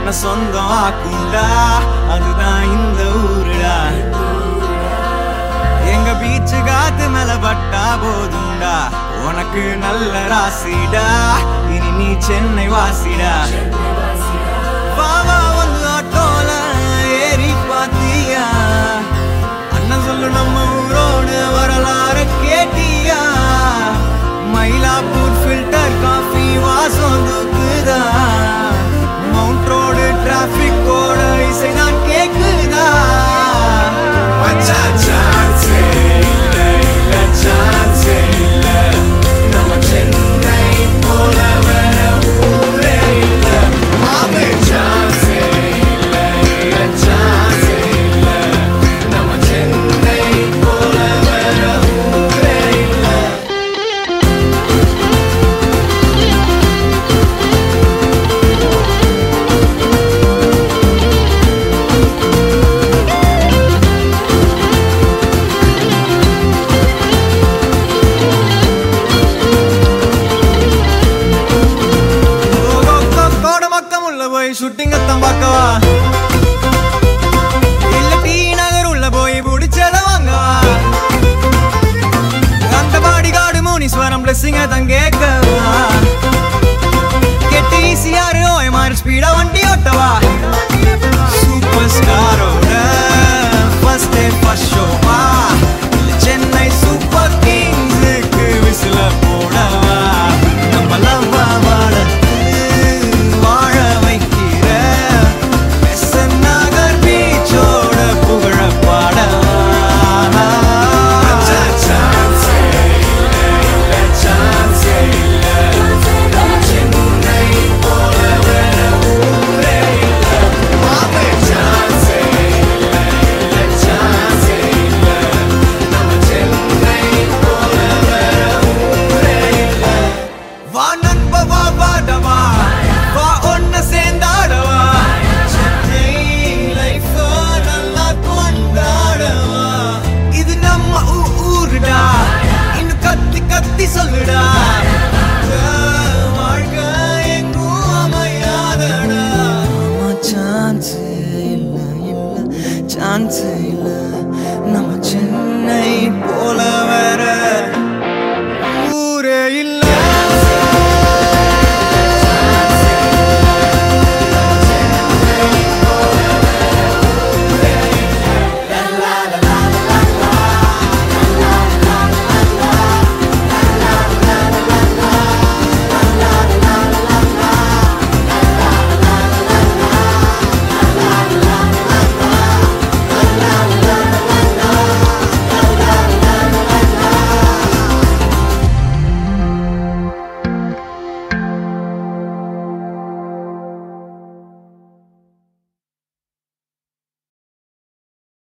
உன்னை சொந்தம் ஆக்குண்டா அதுதான் இந்த ஊருடா எங்க பீச்சு காத்து மேல பட்டா போதும்டா உனக்கு நல்ல ராசிடா இனி நீ சென்னை வாசிடா பாவா வந்து ஆட்டோல ஏறி பாத்தியா அண்ணன் சொல்லு நம்ம ஊரோடு வரலாறு கேட்டியா மயிலாப்பூர் ஃபில்டர் காஃபி வாசம் தூக்குதா மவுண்ட் ரோடு டிராபிக்கோட இசை நான் கேக்குதா மச்சா சான்ஸே இல்ல இல்ல சான்ஸே இல்ல நம்ம சென்னை போல வேற ஊரே இல்ல மாமே சான்ஸே இல்ல இல்ல சான்ஸே இல்ல நம்ம சென்னை போல வேற ஊரே இல்ல கோடமக்கம் உள்ள போய் ஷூட்டிங் அத்தம் பார்க்கவா இல்ல டி நகர் உள்ள போய் புடிச்சத வாங்கவா அந்த பாடி காடு முனீஸ்வரம் பிளஸிங்க தங்கே